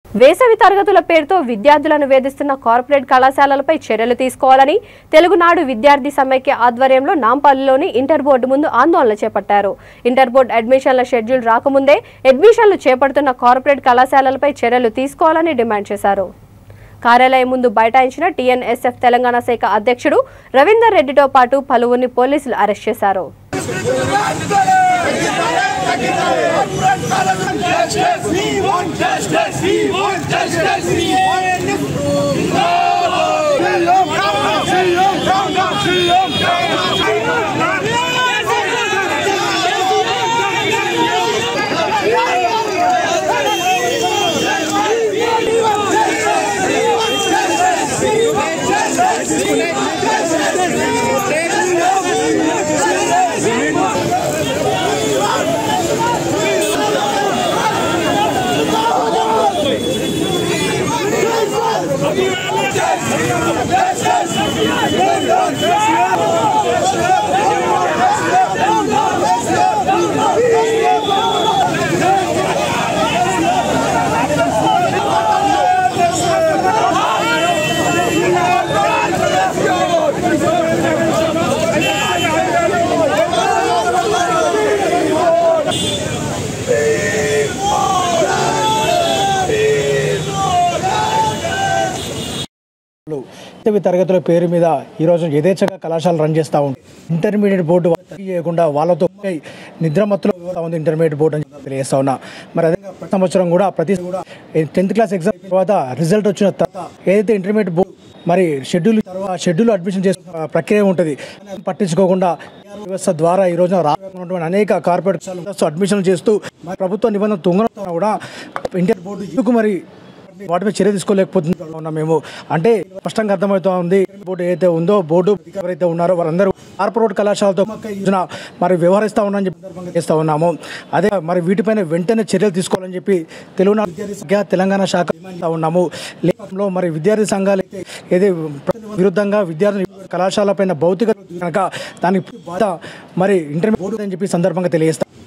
వేసవి తరగతుల పేరుతో విద్యార్థులను వేధిస్తున్న కార్పొరేట్ కళాశాలలపై చర్యలు తీసుకోవాలని తెలుగునాడు విద్యార్థి సమైక్య ఆధ్వర్యంలో నాంపల్లిలోని ఇంటర్ బోర్డు ముందు ఆందోళన చేపట్టారు ఇంటర్ బోర్డు అడ్మిషన్ల షెడ్యూల్ రాకముందే అడ్మిషన్లు చేపడుతున్న కార్పొరేట్ కళాశాలలపై చర్యలు తీసుకోవాలని డిమాండ్ చేశారు కార్యాలయం ముందు బైఠాయించిన టీఎన్ఎస్ఎఫ్ తెలంగాణ శాఖ అధ్యక్షుడు రవీందర్ రెడ్డితో పాటు పలువురిని పోలీసులు అరెస్ట్ చేశారు We want justice. We want justice. We want Shalom, shalom, shalom, shalom, వేసవి తరగతుల పేరు మీద ఈరోజు యథేచ్ఛగా కళాశాల రన్ చేస్తూ ఉంది ఇంటర్మీడియట్ బోర్డు తనిఖీ చేయకుండా వాళ్ళతో పోయి నిద్రమత్తులో పోతా ఉంది ఇంటర్మీడియట్ బోర్డు అని చెప్పి తెలియజేస్తా ఉన్నా మరి అదే ప్రతి సంవత్సరం కూడా ప్రతి కూడా టెన్త్ క్లాస్ ఎగ్జామ్ తర్వాత రిజల్ట్ వచ్చిన తర్వాత ఏదైతే ఇంటర్మీడియట్ బోర్డు మరి షెడ్యూల్ తర్వాత షెడ్యూల్ అడ్మిషన్ చేసుకున్న ప్రక్రియ ఉంటుంది పట్టించుకోకుండా వ్యవస్థ ద్వారా ఈ రోజున రానున్నటువంటి అనేక కార్పొరేట్ అడ్మిషన్ చేస్తూ మరి ప్రభుత్వ నిబంధన తుంగన కూడా ఇంటర్ బోర్డు ఎందుకు మరి వాటి మీద చర్య తీసుకోలేకపోతుంది ఉన్నాం మేము అంటే స్పష్టంగా అర్థమవుతా ఉంది బోర్డు ఏదైతే ఉందో బోర్డు ఎవరైతే ఉన్నారో వారందరూ కార్పొరేట్ కళాశాలతో యోజన మరి వ్యవహరిస్తా ఉన్నామని చెప్పి సందర్భంగా చేస్తా ఉన్నాము అదే మరి వీటిపైన వెంటనే చర్యలు తీసుకోవాలని చెప్పి తెలుగునాడు విద్యార్థి సంఘ తెలంగాణ శాఖ డిమాండ్ ఉన్నాము లేఖంలో మరి విద్యార్థి సంఘాలు ఏది విరుద్ధంగా విద్యార్థి కళాశాల పైన భౌతిక కనుక దానికి బాధ మరి ఇంటర్మీడియట్ బోర్డు అని చెప్పి సందర్భంగా తెలియజేస్తాం